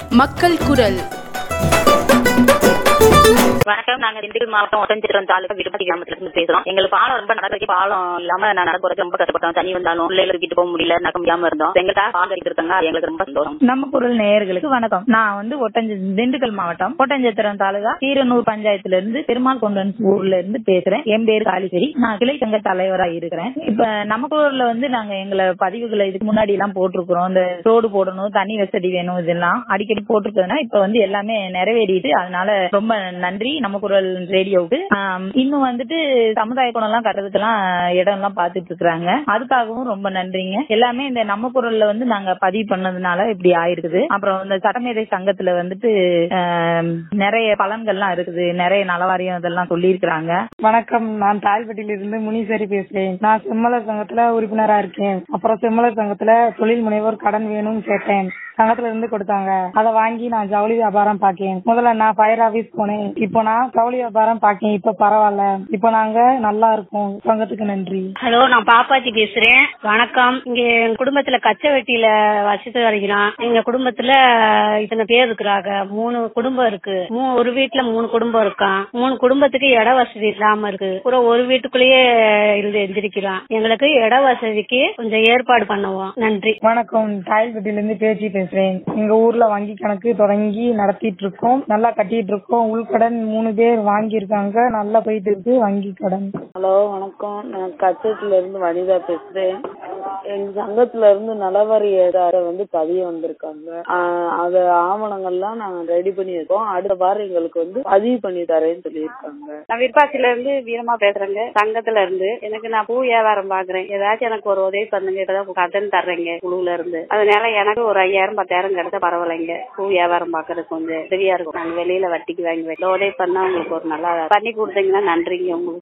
மக்கள் குரல் வணக்கம் நாங்க திண்டுக்கல் மாவட்டம் ஒட்டஞ்சிரம் தாலுகா விடுபட்டி கிராமத்துல இருந்து பேசுறோம் எங்களுக்கு பாலம் ரொம்ப நடக்க பாலம் இல்லாம நான் நடக்கிறது ரொம்ப கஷ்டப்பட்டோம் தண்ணி வந்தாலும் பிள்ளைகளை தூக்கிட்டு போக முடியல நடக்க முடியாம இருந்தோம் எங்களுக்காக பால் இருக்காங்க எங்களுக்கு ரொம்ப சந்தோஷம் நம்ம குரல் நேயர்களுக்கு வணக்கம் நான் வந்து ஒட்டஞ்ச திண்டுக்கல் மாவட்டம் ஒட்டஞ்சத்திரம் தாலுகா கீரனூர் பஞ்சாயத்துல இருந்து பெருமாள் கொண்டன் ஊர்ல இருந்து பேசுறேன் என் பேரு காளிசரி நான் கிளை சங்க தலைவரா இருக்கிறேன் இப்ப நம்ம ஊர்ல வந்து நாங்க எங்களை பதிவுகளை இதுக்கு முன்னாடி எல்லாம் போட்டிருக்கிறோம் இந்த ரோடு போடணும் தண்ணி வசதி வேணும் இதெல்லாம் அடிக்கடி போட்டிருக்கிறதுனா இப்ப வந்து எல்லாமே நிறைவேறிட்டு அதனால ரொம்ப நன்றி நம்ம குரல் ரேடியோவுக்கு ஆம், இன்னும் வந்துட்டு சமுதாய குணம் எல்லாம் கட்டுறதுக்கெல்லாம் இடம் எல்லாம் பாத்துட்டு இருக்காங்க அதுக்காகவும் ரொம்ப நன்றிங்க எல்லாமே இந்த நம்ம குரல்ல வந்து நாங்க பதிவு பண்ணதுனால இப்படி ஆயிருக்குது அப்புறம் இந்த சட்டமேதை சங்கத்துல வந்துட்டு ஆம், நிறைய பலன்கள்லாம் இருக்குது நிறைய நலவாரியம் இதெல்லாம் சொல்லியிருக்கிறாங்க வணக்கம் நான் தாழ்பட்டியில இருந்து முனீஸ்வரி பேசுறேன் நான் செம்மலர் சங்கத்துல உறுப்பினரா இருக்கேன் அப்புறம் செம்மலர் சங்கத்துல தொழில் முனைவோர் கடன் வேணும்னு கேட்டேன் சங்கத்துல இருந்து கொடுத்தாங்க அதை வாங்கி நான் ஜவுளி வியாபாரம் பாக்கேன் முதல்ல நான் ஃபயர் ஆபீஸ் போனேன் இப்போ நான் ஜவுளி வியாபாரம் பாக்கேன் இப்ப பரவாயில்ல இப்போ நாங்க நல்லா இருக்கோம் சங்கத்துக்கு நன்றி ஹலோ நான் பாப்பாத்தி பேசுறேன் வணக்கம் இங்க எங்க குடும்பத்துல கச்சை வெட்டியில வசித்து வருகிறோம் எங்க குடும்பத்துல இத்தனை பேர் இருக்கிறாங்க மூணு குடும்பம் இருக்கு மூ- ஒரு வீட்டுல மூணு குடும்பம் இருக்கான் மூணு குடும்பத்துக்கு இட வசதி இல்லாம இருக்கு அப்புறம் ஒரு வீட்டுக்குள்ளேயே இருந்து எந்திரிக்கிறோம் எங்களுக்கு இட வசதிக்கு கொஞ்சம் ஏற்பாடு பண்ணுவோம் நன்றி வணக்கம் தாயல்பட்டியில இருந்து பேச்சு பேசுறேன் எங்க ஊர்ல வங்கி கணக்கு தொடங்கி நடத்திட்டு இருக்கோம் நல்லா கட்டிட்டு இருக்கோம் உள்கடன் மூணு பேர் வாங்கி இருக்காங்க நல்லா போயிட்டு இருக்கு வங்கி கடன் ஹலோ வணக்கம் நான் கச்சத்துல இருந்து வனிதா பேசுறேன் எங்க சங்கத்துல இருந்து நலவாரியதார வந்து பதிய வந்திருக்காங்க ஆஹ் அது ஆவணங்கள்லாம் நாங்க ரெடி பண்ணி இருக்கோம் அடுத்த வாரம் எங்களுக்கு வந்து பதிவு பண்ணி தரேன்னு சொல்லியிருக்காங்க நான் விருப்பாச்சில இருந்து வீரமா பேசுறேங்க சங்கத்துல இருந்து எனக்கு நான் பூ வியாபாரம் பாக்குறேன் ஏதாச்சும் எனக்கு ஒரு உதவி பண்ணுங்க இப்பதான் கடன் தர்றேங்க குழுல இருந்து அதனால எனக்கு ஒரு ஐயாயிரம் பத்தாயிரம் கிடைச்சா பரவாயில்லைங்க பூ வியாபாரம் பாக்குறதுக்கு கொஞ்சம் உதவியா இருக்கும் நாங்க வெளியில வட்டிக்கு வாங்கி வைக்க உதவி பண்ணா உங்களுக்கு ஒரு நல்லா பண்ணி கொடுத்தீங்கன்னா நன்றிங்க உங்களுக்கு